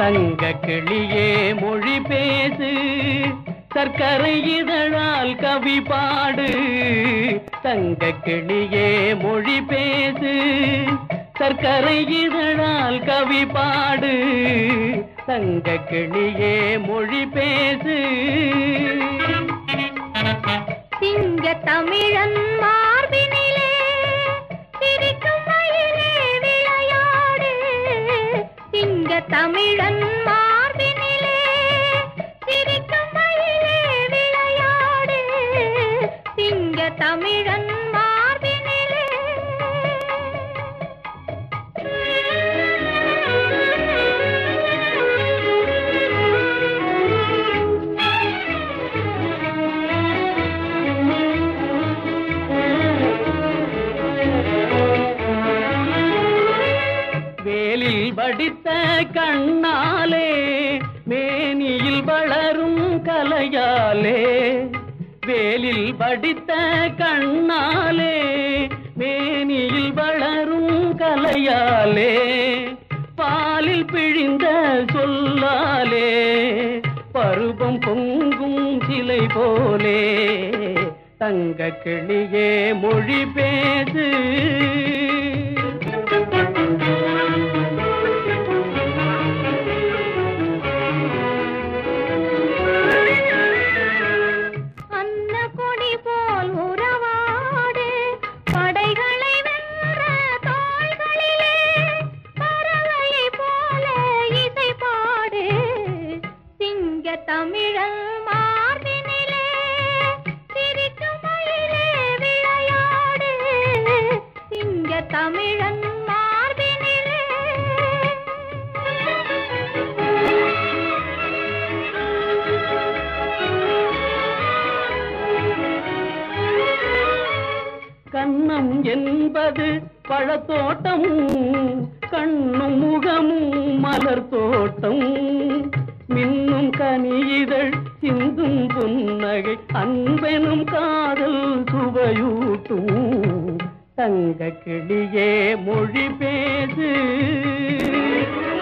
தங்க கிளியே மொழி பேசு சர்க்கரை இதழால் கவி பாடு தங்க கிளியே மொழி பேசு சர்க்கரை இதழால் கவி பாடு தங்க கிளியே மொழி பேசு சிங்க தமிழன் மார்பினிலே சிரிக்கும் மயிலே விளையாடு சிங்க தமிழன் மார்பினிலே சிரிக்கும் மயிலே விளையாடு சிங்க தமிழன் மார்பினிலே வேலில் வடித்த கண்ணாலே மேனியில் வளரும் கலையாலே வேலில் வடித்த கண்ணாலே மேனியில் வளரும் கலையாலே பாலில் பிழிந்த சொல்லாலே பருவம் பொங்கும் சிலை போலே தங்க கிளியே மொழி பேசு அன்ன கொடி போல் உறவாடு படைகளை வென்ற தோள்களிலே பறவையை போல இசை பாடு சிங்க தமிழல் மார்பினிலே சிரிக்கும் மயிலே விளையாடு சிங்க தமிழன் மார்பினிலே கண்ணம் என்பது பழத்தோட்டம் கண்ணும் முகமும் மலர் தோட்டம் மின்னும் கனியிதழ் சிந்தும் புன்னகை அன்பெனும் காதல் சுவையூட்டும் தங்க கிளியே மொழி பேசு